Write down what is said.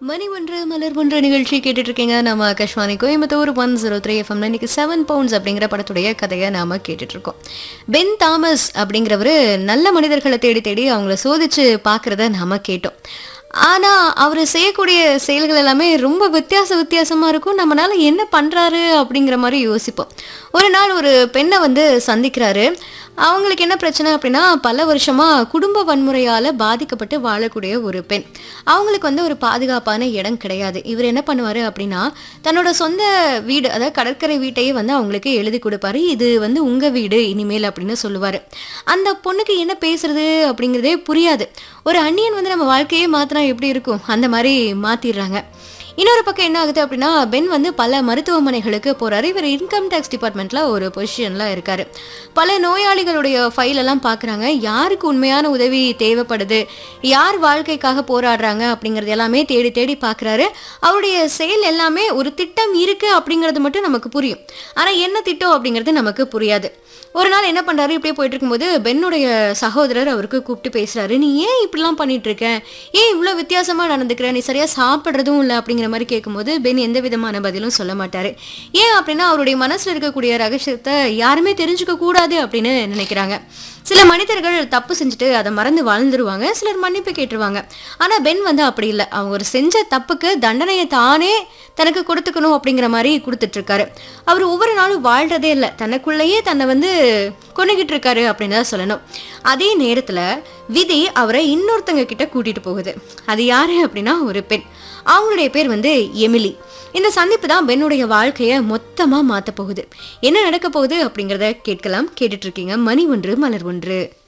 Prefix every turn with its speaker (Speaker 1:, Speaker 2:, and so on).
Speaker 1: மணி ஒன்று மலர் ஒன்று நிகழ்ச்சி கேட்டுட்டு இருக்கீங்க நம்ம Akashvani Coimbatore one zero three எஃப்எம்ல இன்னைக்கு செவன் பவுண்ட்ஸ் அப்படிங்கிற படத்துடைய கதையை நாம கேட்டுட்டு இருக்கோம் பென் தாமஸ் அப்படிங்கிறவரு நல்ல மனிதர்களை தேடி தேடி அவங்கள சோதிச்சு பார்க்கறத நாம கேட்டோம் ஆனா அவர் செய்யக்கூடிய செயல்கள் எல்லாமே ரொம்ப வித்தியாச வித்தியாசமா இருக்கும் நம்மனால என்ன பண்றாரு அப்படிங்கிற மாதிரி யோசிப்போம் ஒரு நாள் ஒரு பெண்ணை வந்து சந்திக்கிறாரு அவங்களுக்கு என்ன பிரச்சனை அப்படின்னா பல வருஷமா குடும்ப வன்முறையால பாதிக்கப்பட்டு வாழக்கூடிய ஒரு பெண் அவங்களுக்கு வந்து ஒரு பாதுகாப்பான இடம் கிடையாது இவர் என்ன பண்ணுவாரு அப்படின்னா தன்னோட சொந்த வீடு அதாவது கடற்கரை வீட்டையே வந்து அவங்களுக்கு எழுதி கொடுப்பாரு இது வந்து உங்க வீடு இனிமேல் அப்படின்னு சொல்லுவாரு அந்த பொண்ணுக்கு என்ன பேசுறது அப்படிங்கிறதே புரியாது ஒரு அந்நியன் வந்து நம்ம வாழ்க்கையே மாத்தினா எப்படி இருக்கும் அந்த மாதிரி மாத்திடுறாங்க இன்னொரு பக்கம் என்ன ஆகுது அப்படின்னா பென் வந்து பல மருத்துவமனைகளுக்கு போறாரு இவர் இன்கம் டேக்ஸ் டிபார்ட்மெண்ட்ல ஒரு பொசிஷன்ல இருக்காரு பல நோயாளிகளுடைய ஃபைல் எல்லாம் பார்க்குறாங்க யாருக்கு உண்மையான உதவி தேவைப்படுது யார் வாழ்க்கைக்காக போராடுறாங்க அப்படிங்கிறது எல்லாமே தேடி தேடி பார்க்குறாரு அவருடைய செயல் எல்லாமே ஒரு திட்டம் இருக்கு அப்படிங்கிறது மட்டும் நமக்கு புரியும் ஆனா என்ன திட்டம் அப்படிங்கிறது நமக்கு புரியாது ஒரு நாள் என்ன பண்றாரு இப்படியே போயிட்டு இருக்கும்போது பென்னுடைய சகோதரர் அவருக்கு கூப்பிட்டு பேசுறாரு நீ ஏன் இப்படிலாம் பண்ணிட்டு இருக்க ஏன் இவ்வளோ வித்தியாசமா நடந்துக்கிற நீ சரியா சாப்பிட்றதும் இல்லை அப்படிங்கிற மாதிரி கேட்கும்போது பென் எந்த விதமான பதிலும் சொல்ல மாட்டாரு ஏன் அப்படின்னா அவருடைய மனசுல இருக்கக்கூடிய ரகசியத்தை யாருமே தெரிஞ்சுக்க கூடாது அப்படின்னு நினைக்கிறாங்க சில மனிதர்கள் தப்பு செஞ்சுட்டு அதை மறந்து வாழ்ந்துருவாங்க சிலர் மன்னிப்பு கேட்டுருவாங்க ஆனா பென் வந்து அப்படி இல்லை அவங்க ஒரு செஞ்ச தப்புக்கு தண்டனையை தானே தனக்கு கொடுத்துக்கணும் அப்படிங்கிற மாதிரி கொடுத்துட்டு இருக்காரு அவர் ஒவ்வொரு நாளும் வாழ்றதே இல்லை தனக்குள்ளேயே தன்னை வந்து கொண்டுகிட்டு இருக்காரு அப்படின்னு தான் சொல்லணும் அதே நேரத்துல விதி அவரை இன்னொருத்தங்க கிட்ட கூட்டிட்டு போகுது அது யாரு அப்படின்னா ஒரு பெண் அவங்களுடைய பேர் வந்து எமிலி இந்த சந்திப்பு தான் பென்னுடைய வாழ்க்கையை மொத்தமா மாத்த போகுது என்ன நடக்க போகுது அப்படிங்கிறத கேட்கலாம் கேட்டுட்டு இருக்கீங்க மணி ஒன்று மலர் ஒன்று